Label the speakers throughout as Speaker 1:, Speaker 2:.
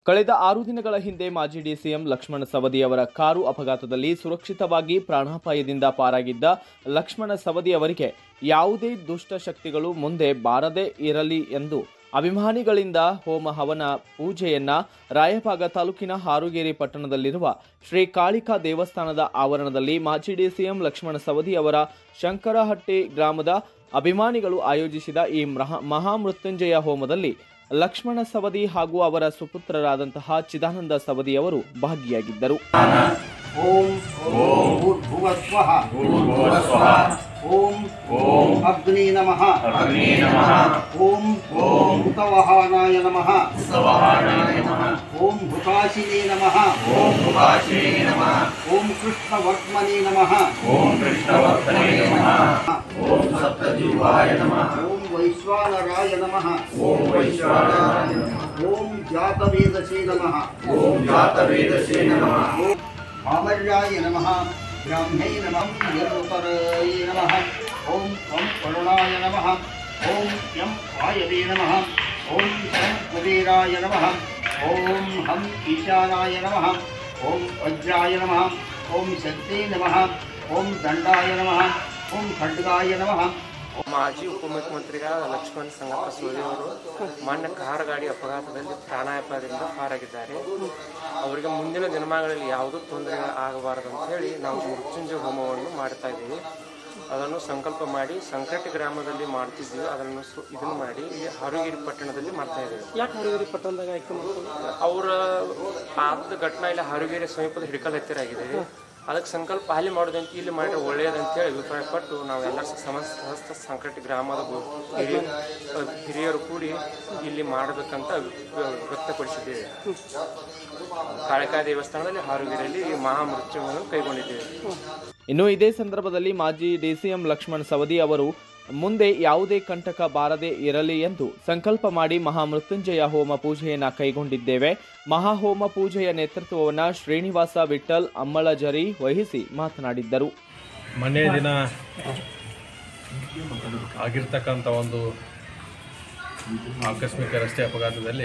Speaker 1: ಕಳೆದ ಆರು ದಿನಗಳ ಹಿಂದೆ ಮಾಜಿ ಡಿಸಿಎಂ ಲಕ್ಷ್ಮಣ ಸವದಿ ಅವರ ಕಾರು ಅಪಘಾತದಲ್ಲಿ ಸುರಕ್ಷಿತವಾಗಿ ಪ್ರಾಣಾಪಾಯದಿಂದ ಪಾರಾಗಿದ್ದ ಲಕ್ಷ್ಮಣ ಸವದಿ ಅವರಿಗೆ ಯಾವುದೇ ದುಷ್ಟ ಶಕ್ತಿಗಳು ಮುಂದೆ ಬಾರದೇ ಇರಲಿ ಎಂದು ಅಭಿಮಾನಿಗಳಿಂದ ಹೋಮ ಹವನ ಪೂಜೆಯನ್ನ ರಾಯಭಾಗ ತಾಲೂಕಿನ ಹಾರುಗೇರಿ ಪಟ್ಟಣದಲ್ಲಿರುವ ಶ್ರೀ ಕಾಳಿಕಾ ದೇವಸ್ಥಾನದ ಆವರಣದಲ್ಲಿ ಮಾಜಿ ಡಿಸಿಎಂ ಲಕ್ಷ್ಮಣ ಸವದಿ ಅವರ ಶಂಕರಹಟ್ಟಿ ಗ್ರಾಮದ ಅಭಿಮಾನಿಗಳು ಆಯೋಜಿಸಿದ ಈ ಮಹಾ- ಮಹಾಮೃತ್ಯುಂಜಯ ಹೋಮದಲ್ಲಿ ಲಕ್ಷ್ಮಣ ಸವದಿ ಹಾಗೂ ಅವರ ಸುಪುತ್ರರಾದಂತಹ ಚಿದಾನಂದ ಸವದಿ ಅವರು ಭಾಗಿಯಾಗಿದ್ದರು
Speaker 2: ಓಂ ಭೂರ್ಭುವಸ್ವಃ ಓಂ ಓಂ ಅಗ್ನಿ ನಮಃ ಅಗ್ನಿ ನಮಃ ಓಂ ಓಂ ಹುತವಹಾನಾಯ ನಮಃ ಹುತವಹಾನಾಯ ನಮಃ ಓಂ ಹುತಾಶಿನೇ ನಮಃ ಓಂ ಹುತಾಶಿನೇ ನಮಃ ಓಂ ಕೃಷ್ಣವರ್ತ್ಮನೇ ನಮಃ ಓಂ ಕೃಷ್ಣವರ್ತ್ಮನೇ ನಮಃ ಓಂ ಸಪ್ತಜೀವಾಯ ನಮಃ ಓಂ ವೈಶ್ವಾನರಾಯ ನಮಃ ಓಂ ವೈಶ್ವಾನರಾಯ ನಮಃ ಓಂ ಜಾತವೇದಸೇ ನಮಃ ಓಂ ಜಾತವೇದಸೇ ನಮಃ ಓಂ ಮಾಮರ್ಯಾಯ ನಮಃ ಬ್ರಾಹ್ಮೈ ನಮಃ ಯರೋಪರಾಯ ನಮಃ ಓಂ ತ್ವಂ ಕರುಣಾಯ ನಮಃ ಓಂ ಯಂ ವಾಯವೇ ನಮಃ ಓಂ ಶಂ ಕುಬೇರಾಯ ನಮಃ ಓಂ ಹಂ ಈಶಾನಾಯ ನಮಃ ಓಂ ವಜ್ರಾಯ ನಮಃ ಓಂ ಶಕ್ತಿ ನಮಃ ಓಂ ದಂಡಾಯ ನಮಃ ಓಂ ಖಡ್ಗಾಯ ನಮಃ
Speaker 3: ಮಾಜಿ ಉಪಮುಖ್ಯಮಂತ್ರಿಗಳ ಲಕ್ಷ್ಮಣ್ ಸಂಗಪ್ಪ ಸೋದಿ ಅವರು ಮಾನ್ಯ ಕಾರ್ ಗಾಡಿ ಅಪಘಾತದಲ್ಲಿ ಪ್ರಾಣಾಪಾಯದಿಂದ ಪಾರಾಗಿದ್ದಾರೆ ಅವರಿಗೆ ಮುಂದಿನ ದಿನಮಾನಗಳಲ್ಲಿ ಯಾವುದೂ ತೊಂದರೆ ಆಗಬಾರದು ಅಂತ ಹೇಳಿ ನಾವು ಮೃತ್ಯುಂಜಯ ಹೋಮವನ್ನು ಮಾಡ್ತಾ ಇದ್ದೀವಿ ಅದನ್ನು ಸಂಕಲ್ಪ ಮಾಡಿ ಸಂಕಟಿ ಗ್ರಾಮದಲ್ಲಿ ಮಾಡ್ತಿದ್ದೀವಿ ಅದನ್ನು ಸು ಇದನ್ನು ಮಾಡಿ ಇಲ್ಲಿ ಹಾರುಗಿರಿ ಪಟ್ಟಣದಲ್ಲಿ ಮಾಡ್ತಾ ಇದ್ದೀವಿ
Speaker 4: ಯಾಕೆ ಹರಿಗರಿ ಪಟ್ಟಣದಾಗ ಆಯ್ಕೆ ಮಾಡ್ಕೊಂಡು
Speaker 3: ಅವರ ಆದ ಘಟನಾ ಇಲ್ಲಿ ಹಾರುಗೇರಿ ಸಮೀಪದ ಹಿಡಕಲ್ ಹತ್ತಿರ ಆಗಿದೆ ಅದಕ್ಕೆ ಸಂಕಲ್ಪ ಅಲ್ಲಿ ಮಾಡೋದಂತ ಇಲ್ಲಿ ಮಾಡಿದ್ರೆ ಒಳ್ಳೆಯದಂತೇಳಿ ಅಭಿಪ್ರಾಯ ಪಟ್ಟು ನಾವೆಲ್ಲ ಸಮಸ್ತ ಸಂಕಟ ಗ್ರಾಮದ ಗು- ಹಿರಿಯ ಹಿರಿಯರು ಕೂಡಿ ಇಲ್ಲಿ ಮಾಡಬೇಕಂತ ವ್ಯ- ವ್ಯಕ್ತಪಡಿಸಿದ್ದೇವೆ ಕಾಳಿಕಾ ದೇವಸ್ಥಾನದಲ್ಲಿ ಹಾರುಗಿರಿಯಲ್ಲಿ ಈ ಮಹಾಮೃತ್ಯುವನ್ನು ಕೈಗೊಂಡಿದ್ದೇವೆ
Speaker 1: ಇನ್ನು ಇದೇ ಸಂದರ್ಭದಲ್ಲಿ ಮಾಜಿ ಡಿಸಿಎಂ ಲಕ್ಷ್ಮಣ್ ಸವದಿ ಅವರು ಮುಂದೆ ಯಾವುದೇ ಕಂಟಕ ಬಾರದೆ ಇರಲಿ ಎಂದು ಸಂಕಲ್ಪ ಮಾಡಿ ಮಹಾಮೃತ್ಯುಂಜಯ ಹೋಮ ಪೂಜೆಯನ್ನ ಕೈಗೊಂಡಿದ್ದೇವೆ ಮಹಾಹೋಮ ಪೂಜೆಯ ನೇತೃತ್ವವನ್ನು ಶ್ರೀನಿವಾಸ ವಿಠಲ್ ಅಮ್ಮಳಜರಿ ವಹಿಸಿ ಮಾತನಾಡಿದ್ದರು
Speaker 5: ಮೊನ್ನೆ ದಿನ ಆಗಿರ್ತಕ್ಕಂಥ ಒಂದು ಆಕಸ್ಮಿಕ ರಸ್ತೆ ಅಪಘಾತದಲ್ಲಿ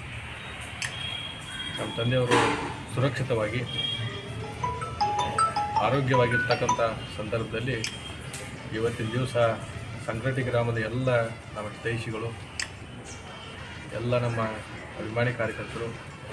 Speaker 5: ನಮ್ಮ ತಂದೆಯವರು ಸುರಕ್ಷಿತವಾಗಿ ಆರೋಗ್ಯವಾಗಿರ್ತಕ್ಕಂಥ ಸಂದರ್ಭದಲ್ಲಿ ಇವತ್ತಿನ ದಿವಸ ಸಂಕ್ರಟಿ ಗ್ರಾಮದ ಎಲ್ಲ ನಮ್ಮ ಹಿತೈಷಿಗಳು ಎಲ್ಲ ನಮ್ಮ ಅಭಿಮಾನಿ ಕಾರ್ಯಕರ್ತರು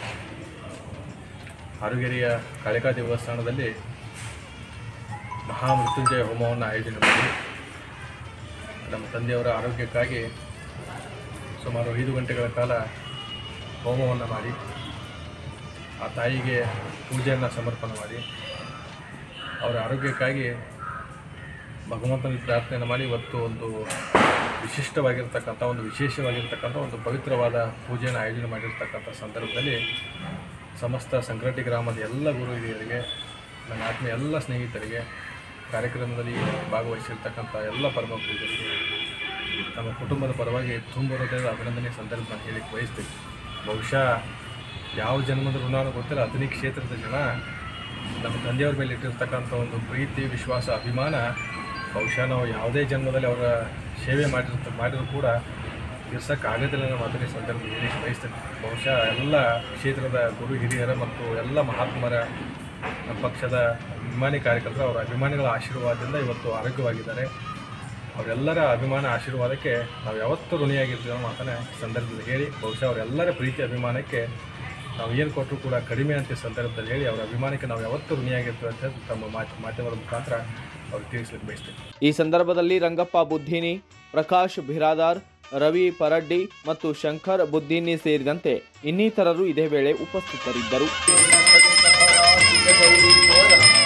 Speaker 5: ಹಾರುಗೆರೆಯ ಕಾಳಿಕಾ ದೇವಸ್ಥಾನದಲ್ಲಿ ಮಹಾಮೃತ್ಯುಂಜಯ ಹೋಮವನ್ನು ಆಯೋಜನೆ ಮಾಡಿ ನಮ್ಮ ತಂದೆಯವರ ಆರೋಗ್ಯಕ್ಕಾಗಿ ಸುಮಾರು ಐದು ಗಂಟೆಗಳ ಕಾಲ ಹೋಮವನ್ನು ಮಾಡಿ ಆ ತಾಯಿಗೆ ಪೂಜೆಯನ್ನು ಸಮರ್ಪಣೆ ಮಾಡಿ ಅವರ ಆರೋಗ್ಯಕ್ಕಾಗಿ ಭಗವಂತನಿಗೆ ಪ್ರಾರ್ಥನೆಯನ್ನು ಮಾಡಿ ಇವತ್ತು ಒಂದು ವಿಶಿಷ್ಟವಾಗಿರ್ತಕ್ಕಂಥ ಒಂದು ವಿಶೇಷವಾಗಿರ್ತಕ್ಕಂಥ ಒಂದು ಪವಿತ್ರವಾದ ಪೂಜೆಯನ್ನು ಆಯೋಜನೆ ಮಾಡಿರ್ತಕ್ಕಂಥ ಸಂದರ್ಭದಲ್ಲಿ ಸಮಸ್ತ ಸಂಕ್ರಾಂತಿ ಗ್ರಾಮದ ಎಲ್ಲ ಗುರು ಹಿರಿಯರಿಗೆ ನನ್ನ ಆತ್ಮೀಯ ಎಲ್ಲ ಸ್ನೇಹಿತರಿಗೆ ಕಾರ್ಯಕ್ರಮದಲ್ಲಿ ಭಾಗವಹಿಸಿರ್ತಕ್ಕಂಥ ಎಲ್ಲ ಪರಮ ಪೂಜರಿಗೆ ನಮ್ಮ ಕುಟುಂಬದ ಪರವಾಗಿ ತುಂಬ ಹೃದಯದ ಅಭಿನಂದನೆ ಸಂದರ್ಭ ನಾನು ಹೇಳಿಕ್ಕೆ ಬಯಸ್ತೀನಿ ಬಹುಶಃ ಯಾವ ಜನ್ಮದ ಋಣನೂ ಗೊತ್ತಿಲ್ಲ ಅತನಿ ಕ್ಷೇತ್ರದ ಜನ ನಮ್ಮ ತಂದೆಯವ್ರ ಮೇಲೆ ಇಟ್ಟಿರ್ತಕ್ಕಂಥ ಒಂದು ಪ್ರೀತಿ ವಿಶ್ವಾಸ ಅಭಿಮಾನ ಬಹುಶಃ ನಾವು ಯಾವುದೇ ಜನ್ಮದಲ್ಲಿ ಅವರ ಸೇವೆ ಮಾಡಿರ್ತ ಮಾಡಿದ್ರು ಕೂಡ ತೀರ್ಸೋಕ್ಕಾಗೋದಿಲ್ಲ ಅನ್ನೋ ಮಾತನ್ನ ಈ ಸಂದರ್ಭದಲ್ಲಿ ಹೇಳಿ ಬಯಸ್ತೇನೆ ಬಹುಶಃ ಎಲ್ಲ ಕ್ಷೇತ್ರದ ಗುರು ಹಿರಿಯರ ಮತ್ತು ಎಲ್ಲ ಮಹಾತ್ಮರ ನಮ್ಮ ಪಕ್ಷದ ಅಭಿಮಾನಿ ಕಾರ್ಯಕರ್ತರು ಅವರ ಅಭಿಮಾನಿಗಳ ಆಶೀರ್ವಾದದಿಂದ ಇವತ್ತು ಆರೋಗ್ಯವಾಗಿದ್ದಾರೆ ಅವರೆಲ್ಲರ ಅಭಿಮಾನ ಆಶೀರ್ವಾದಕ್ಕೆ ನಾವು ಯಾವತ್ತೂ ಋಣಿಯಾಗಿರ್ತೀವಿ ಅನ್ನೋ ಮಾತನ್ನ ಈ ಸಂದರ್ಭದಲ್ಲಿ ಹೇಳಿ ಬಹುಶಃ ಅವರೆಲ್ಲರ ಪ್ರೀತಿ ಅಭಿಮಾನಕ್ಕೆ ನಾವು ಏನು ಕೊಟ್ಟರು ಕೂಡ ಕಡಿಮೆ ಅಂತ ಈ ಸಂದರ್ಭದಲ್ಲಿ ಹೇಳಿ ಅವರ ಅಭಿಮಾನಕ್ಕೆ ನಾವು ಯಾವತ್ತೂ ಋಣಿಯಾಗಿರ್ತೀವಿ ಅಂತ ಹೇಳಿ ತಮ್ಮ ಮಾಧ್ಯ- ಮಾಧ್ಯಮದ ಮುಖಾಂತರ ಅವ್ರಿಗೆ ತಿಳಿಸ್ಲಿಕ್ಕೆ ಬಯಸ್ತೀನಿ
Speaker 1: ಈ ಸಂದರ್ಭದಲ್ಲಿ ರಂಗಪ್ಪ ಬುದ್ಧಿನಿ ಪ್ರಕಾಶ್ ಬಿರಾದಾರ್ ರವಿ ಪರಡ್ಡಿ ಮತ್ತು ಶಂಕರ್ ಬುದ್ದಿನಿ ಸೇರಿದಂತೆ ಇನ್ನಿತರರು ಇದೇ ವೇಳೆ ಉಪಸ್ಥಿತರಿದ್ದರು